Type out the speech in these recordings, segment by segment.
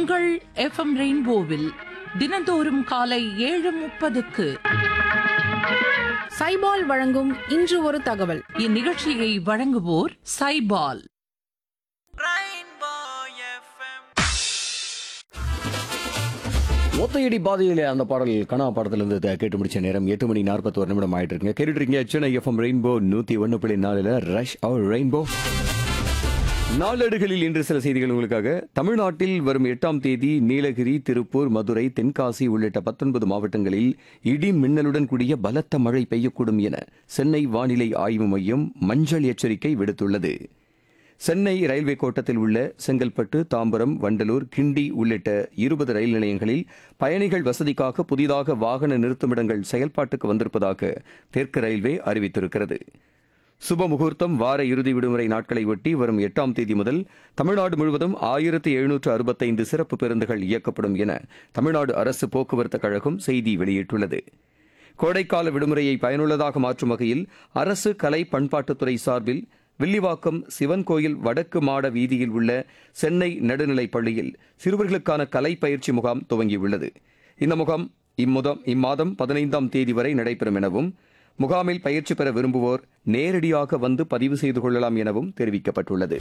உங்கள் எஃப்எம் ரெயின்போவில் தினந்தோறும் காலை ஏழு முப்பதுக்கு சைபால் வழங்கும் இன்று ஒரு தகவல் இந்நிகழ்ச்சியை வழங்குவோர் சைபால் ஒத்தையடி பாதையிலே அந்த பாடல் கனா படத்திலிருந்து த- கேட்டு முடிச்ச நேரம் எட்டு மணி நாற்பத்தோரு நிமிடம் ஆயிட்டு இருக்குங்க கேட்டுட்டு இருக்கீங்க சென்னை எஃப்எம் ரெயின்போ நூத்தி ஒன்னு புள்ளி நாலுல ரஷ் அவர் ரெயின்போ நாளேடுகளில் இன்று சில செய்திகள் உங்களுக்காக தமிழ்நாட்டில் வரும் எட்டாம் தேதி நீலகிரி திருப்பூர் மதுரை தென்காசி உள்ளிட்ட பத்தொன்பது மாவட்டங்களில் இடி மின்னலுடன் கூடிய பலத்த மழை பெய்யக்கூடும் என சென்னை வானிலை ஆய்வு மையம் மஞ்சள் எச்சரிக்கை விடுத்துள்ளது சென்னை ரயில்வே கோட்டத்தில் உள்ள செங்கல்பட்டு தாம்பரம் வண்டலூர் கிண்டி உள்ளிட்ட இருபது ரயில் நிலையங்களில் பயணிகள் வசதிக்காக புதிதாக வாகன நிறுத்துமிடங்கள் செயல்பாட்டுக்கு வந்திருப்பதாக தெற்கு ரயில்வே அறிவித்திருக்கிறது சுப முகூர்த்தம் வார இறுதி விடுமுறை நாட்களை ஒட்டி வரும் எட்டாம் தேதி முதல் தமிழ்நாடு முழுவதும் ஆயிரத்து எழுநூற்று அறுபத்தைந்து சிறப்பு பேருந்துகள் இயக்கப்படும் என தமிழ்நாடு அரசு போக்குவரத்து கழகம் செய்தி வெளியிட்டுள்ளது கோடைக்கால விடுமுறையை பயனுள்ளதாக மாற்றும் வகையில் அரசு கலை பண்பாட்டுத்துறை சார்பில் வில்லிவாக்கம் சிவன் கோயில் வடக்கு மாட வீதியில் உள்ள சென்னை நடுநிலைப் பள்ளியில் சிறுவர்களுக்கான கலை பயிற்சி முகாம் துவங்கியுள்ளது இந்த முகாம் இம்முதம் இம்மாதம் பதினைந்தாம் தேதி வரை நடைபெறும் எனவும் முகாமில் பயிற்சி பெற விரும்புவோர் நேரடியாக வந்து பதிவு செய்து கொள்ளலாம் எனவும் தெரிவிக்கப்பட்டுள்ளது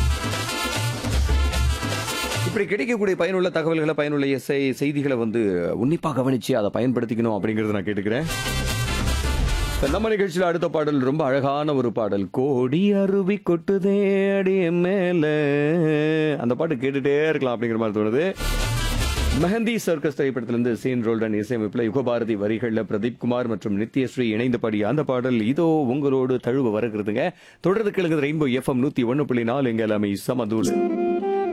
இப்படி கிடைக்கக்கூடிய பயனுள்ள தகவல்களை பயனுள்ள செய்- செய்திகளை வந்து உன்னிப்பாக கவனிச்சு அதை பயன்படுத்திக்கணும் அப்படிங்கறத நான் கேட்டுக்கிறேன் இப்ப நம்ம நிகழ்ச்சியில் அடுத்த பாடல் ரொம்ப அழகான ஒரு பாடல் கோடி அருவி கொட்டுதே அடி என் மேல அந்த பாட்டு கேட்டுட்டே இருக்கலாம் அப்படிங்கிற மாதிரி தோணுது மெஹந்தி சர்க்கஸ் திரைப்படத்திலிருந்து சீன் ரோல்டன் இசையமைப்பில் யுகபாரதி வரிகளில் பிரதீப் குமார் மற்றும் நித்யஸ்ரீ இணைந்த பாடிய அந்த பாடல் இதோ உங்களோடு தழுவ வருகிறதுங்க தொடர்ந்து கிழங்கு ரெயின்போ எஃப்எம் நூத்தி ஒன்னு புள்ளி நாலு எங்க எல்லாமே சமதூள்